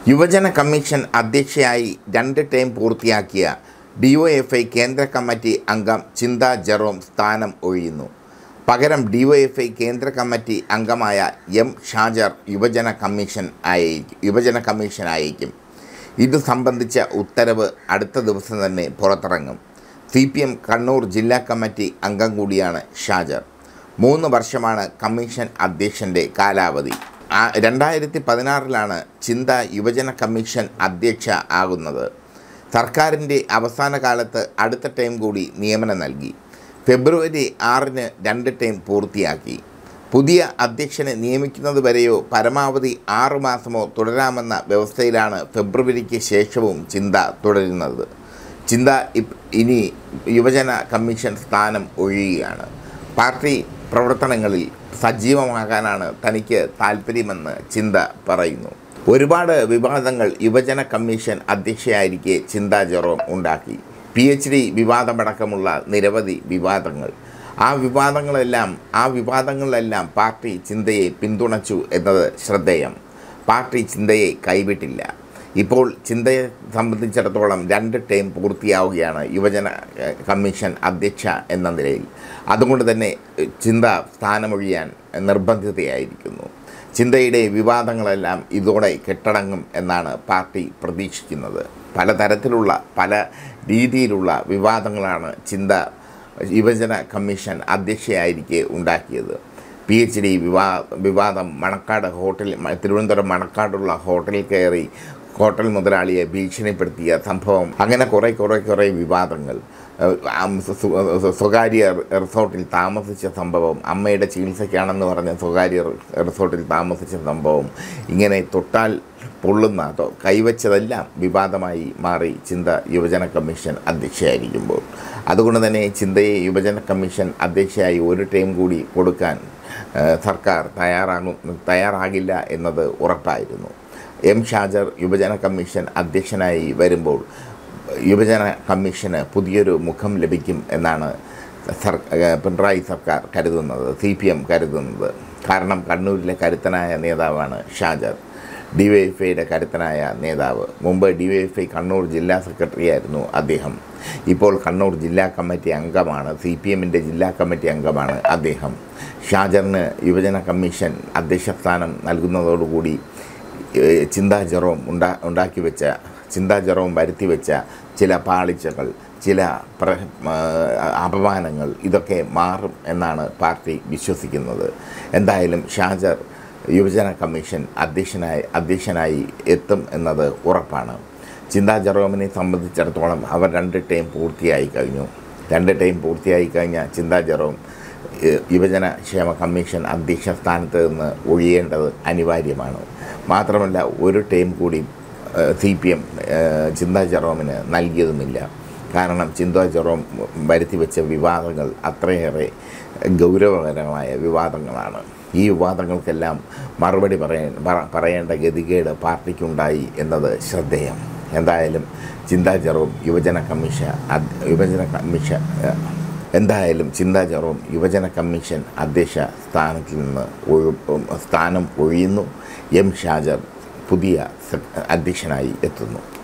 യുവജന കമ്മീഷൻ അധ്യക്ഷയായി രണ്ട് ടേം പൂർത്തിയാക്കിയ ഡി ഒ എഫ് ഐ കേന്ദ്ര കമ്മിറ്റി അംഗം ചിന്ത ജെറോം സ്ഥാനം ഒഴിയുന്നു പകരം ഡി ഒ എഫ് ഐ കേന്ദ്ര കമ്മിറ്റി അംഗമായ എം ഷാജർ യുവജന കമ്മീഷൻ ആയിരിക്കും യുവജന കമ്മീഷൻ ആയിരിക്കും ഇത് സംബന്ധിച്ച ഉത്തരവ് അടുത്ത ദിവസം തന്നെ പുറത്തിറങ്ങും സി പി എം കണ്ണൂർ ജില്ലാ കമ്മിറ്റി അംഗം കൂടിയാണ് ഷാജർ മൂന്ന് വർഷമാണ് കമ്മീഷൻ അധ്യക്ഷൻ്റെ കാലാവധി ആ രണ്ടായിരത്തി പതിനാറിലാണ് ചിന്ത യുവജന കമ്മീഷൻ അധ്യക്ഷ ആകുന്നത് സർക്കാരിൻ്റെ അവസാന കാലത്ത് അടുത്ത ടൈം കൂടി നിയമനം നൽകി ഫെബ്രുവരി ആറിന് രണ്ട് ടൈം പൂർത്തിയാക്കി പുതിയ അധ്യക്ഷനെ നിയമിക്കുന്നത് വരെയോ പരമാവധി ആറ് മാസമോ തുടരാമെന്ന വ്യവസ്ഥയിലാണ് ഫെബ്രുവരിക്ക് ശേഷവും ചിന്ത തുടരുന്നത് ചിന്ത ഇപ് ഇനി യുവജന കമ്മീഷൻ സ്ഥാനം ഒഴിയുകയാണ് പാർട്ടി പ്രവർത്തനങ്ങളിൽ സജീവമാകാനാണ് തനിക്ക് താല്പര്യമെന്ന് ചിന്ത പറയുന്നു ഒരുപാട് വിവാദങ്ങൾ യുവജന കമ്മീഷൻ അധ്യക്ഷയായിരിക്കെ ചിന്ത ജെറോം ഉണ്ടാക്കി പി എച്ച് ഡി വിവാദമടക്കമുള്ള നിരവധി വിവാദങ്ങൾ ആ വിവാദങ്ങളെല്ലാം ആ വിവാദങ്ങളിലെല്ലാം പാർട്ടി ചിന്തയെ പിന്തുണച്ചു എന്നത് ശ്രദ്ധേയം പാർട്ടി ചിന്തയെ കൈവിട്ടില്ല ഇപ്പോൾ ചിന്തയെ സംബന്ധിച്ചിടത്തോളം രണ്ട് ടേം പൂർത്തിയാവുകയാണ് യുവജന ഏഹ്, കമ്മീഷൻ അധ്യക്ഷ എന്ന നിലയിൽ അതുകൊണ്ട് തന്നെ ഏഹ്, ചിന്ത സ്ഥാനമൊഴിയാൻ നിർബന്ധിതയായിരിക്കുന്നു ചിന്തയുടെ വിവാദങ്ങളെല്ലാം ഇതോടെ കെട്ടടങ്ങും എന്നാണ് പാർട്ടി പ്രതീക്ഷിക്കുന്നത് പലതരത്തിലുള്ള പല രീതിയിലുള്ള വിവാദങ്ങളാണ് ചിന്ത യുവജന കമ്മീഷൻ അധ്യക്ഷയായിരിക്കെ ഉണ്ടാക്കിയത് പി എച്ച് ഡി വിവാ വിവാദം മണക്കാട് ഹോട്ടൽ തിരുവനന്തപുരം മണക്കാടുള്ള ഹോട്ടലിൽ കയറി ഹോട്ടൽ മുതലാളിയെ ഭീഷണിപ്പെടുത്തിയ സംഭവം അങ്ങനെ കുറേ കുറേ കുറേ വിവാദങ്ങൾ ഏഹ്, ആം, സ്വ- സ്വ- സ്വകാര്യ റിസോർട്ടിൽ താമസിച്ച സംഭവം അമ്മയുടെ ചികിത്സയ്ക്കാണെന്ന് പറഞ്ഞ സ്വകാര്യ റിസോർട്ടിൽ താമസിച്ച സംഭവം ഇങ്ങനെ തൊട്ടാൽ പൊള്ളുന്ന അതോ കൈവച്ചതെല്ലാം വിവാദമായി മാറി ചിന്ത യുവജന കമ്മീഷൻ അധ്യക്ഷയായിരിക്കുമ്പോൾ അതുകൊണ്ട് തന്നെ ചിന്തയെ യുവജന കമ്മീഷൻ അധ്യക്ഷയായി ഒരു ടൈം കൂടി കൊടുക്കാൻ ഏഹ്, സർക്കാർ തയ്യാറാകും തയ്യാറാകില്ല എന്നത് ഉറപ്പായിരുന്നു എം ഷാജർ യുവജന കമ്മീഷൻ അധ്യക്ഷനായി വരുമ്പോൾ യുവജന കമ്മീഷന് പുതിയൊരു മുഖം ലഭിക്കും എന്നാണ് സർ ഏഹ് പിണറായി സർക്കാർ കരുതുന്നത് സി പി എം കരുതുന്നത് കാരണം കണ്ണൂരിലെ കരുത്തനായ നേതാവാണ് ഷാജർ ഡി വൈ എഫ് ഐയുടെ കരുത്തനായ നേതാവ് മുമ്പ് D Y F I Kannur ജില്ലാ സെക്രട്ടറി ആയിരുന്നു അദ്ദേഹം ഇപ്പോൾ കണ്ണൂർ ജില്ലാ കമ്മിറ്റി അംഗമാണ് സി പി എമ്മിൻ്റെ ജില്ലാ കമ്മിറ്റി അംഗമാണ് അദ്ദേഹം ഷാജറിന് യുവജന കമ്മീഷൻ അധ്യക്ഷ സ്ഥാനം നൽകുന്നതോടുകൂടി ഏഹ് ചിന്താ ജെറോം ഉണ്ടാ ഉണ്ടാക്കി വെച്ച ചിന്താ ജെറോം വരുത്തി വെച്ച ചില പാളിച്ചകൾ ചില പ്ര ആ, അപമാനങ്ങൾ ഇതൊക്കെ മാറും എന്നാണ് പാർട്ടി വിശ്വസിക്കുന്നത് എന്തായാലും ഷാജർ യുവജന കമ്മീഷൻ അധ്യക്ഷനായി അധ്യക്ഷനായി എത്തും എന്നത് ഉറപ്പാണ് ചിന്താ ജെറോമിനെ സംബന്ധിച്ചിടത്തോളം അവർ രണ്ട് ടൈം പൂർത്തിയായി കഴിഞ്ഞു രണ്ട് ടൈം പൂർത്തിയായി കഴിഞ്ഞ ചിന്താ ജെറോം ഏഹ് യുവജന ക്ഷേമ കമ്മീഷൻ അധ്യക്ഷ സ്ഥാനത്ത് നിന്ന് ഒഴിയേണ്ടത് അനിവാര്യമാണ് മാത്രമല്ല ഒരു ടൈം കൂടി സി പി എം ചിന്താ ജെറോമിന് നൽകിയതുമില്ല കാരണം ചിന്താ ജെറോം വരുത്തി വെച്ച വിവാദങ്ങൾ അത്രയേറെ ഗൗരവകരമായ വിവാദങ്ങളാണ് ഈ വിവാദങ്ങൾക്കെല്ലാം മറുപടി പറയാൻ പറ- പറയേണ്ട ഗതികേട് പാർട്ടിക്കുണ്ടായി എന്നത് ശ്രദ്ധേയം എന്തായാലും ചിന്താ ജെറോം യുവജന കമ്മീഷൻ അദ്- യുവജന കമ്മീഷൻ ഏഹ്, എന്തായാലും ചിന്താ ജെറോം യുവജന കമ്മീഷൻ അധ്യക്ഷ സ്ഥാനത്തിൽ നിന്ന് ഒഴു സ്ഥാനം ഒഴിയുന്നു എം ഷാജർ പുതിയ സെ- അധ്യക്ഷനായി എത്തുന്നു